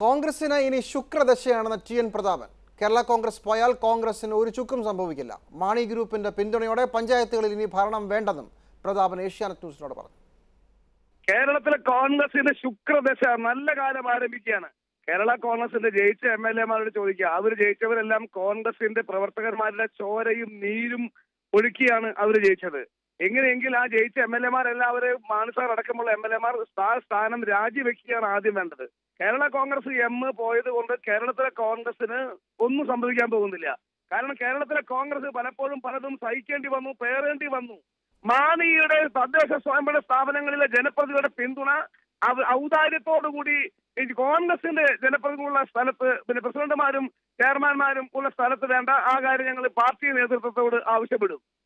കോൺഗ്രസിന് ഇനി ശുക്രദശയാണെന്ന് ടി എൻ പ്രതാപൻ കേരള കോൺഗ്രസ് പോയാൽ കോൺഗ്രസിന് ഒരു ചുക്കും സംഭവിക്കില്ല മാണി ഗ്രൂപ്പിന്റെ പിന്തുണയോടെ പഞ്ചായത്തുകളിൽ ഇനി ഭരണം വേണ്ടെന്നും പ്രതാപൻ ഏഷ്യാനെറ്റ് ന്യൂസിനോട് പറഞ്ഞു കേരളത്തിലെ കോൺഗ്രസിന്റെ ശുക്രദശ നല്ല കാലം ആരംഭിക്കുകയാണ് കേരള കോൺഗ്രസിന്റെ ജയിച്ച എം എൽ എമാരോട് ചോദിക്കുക അവർ ജയിച്ചവരെല്ലാം കോൺഗ്രസിന്റെ പ്രവർത്തകന്മാരുടെ ചോരയും നീരും ഒഴുക്കിയാണ് അവർ ജയിച്ചത് എങ്ങനെയെങ്കിൽ ആ ജയിച്ച എം എൽ എമാരെല്ലാവരും മാനസാർ അടക്കമുള്ള എം എൽ എമാർ സ്ഥാനം രാജിവെക്കുകയാണ് ആദ്യം വേണ്ടത് കേരള കോൺഗ്രസ് എം പോയത് കൊണ്ട് കേരളത്തിലെ കോൺഗ്രസിന് ഒന്നും സംഭവിക്കാൻ പോകുന്നില്ല കാരണം കേരളത്തിലെ കോൺഗ്രസ് പലപ്പോഴും പലതും സഹിക്കേണ്ടി വന്നു പേറേണ്ടി വന്നു മാണിയുടെ തദ്ദേശ സ്വയംഭരണ സ്ഥാപനങ്ങളിലെ ജനപ്രതിനിധികളുടെ പിന്തുണ അവ- ഔദാര്യത്തോടുകൂടി ഈ കോൺഗ്രസിന്റെ ജനപ്രതിനിധികളുള്ള സ്ഥലത്ത് പിന്നെ പ്രസിഡന്റുമാരും ചെയർമാൻമാരും ഉള്ള സ്ഥലത്ത് വേണ്ട ആ കാര്യം ഞങ്ങൾ പാർട്ടി നേതൃത്വത്തോട് ആവശ്യപ്പെടും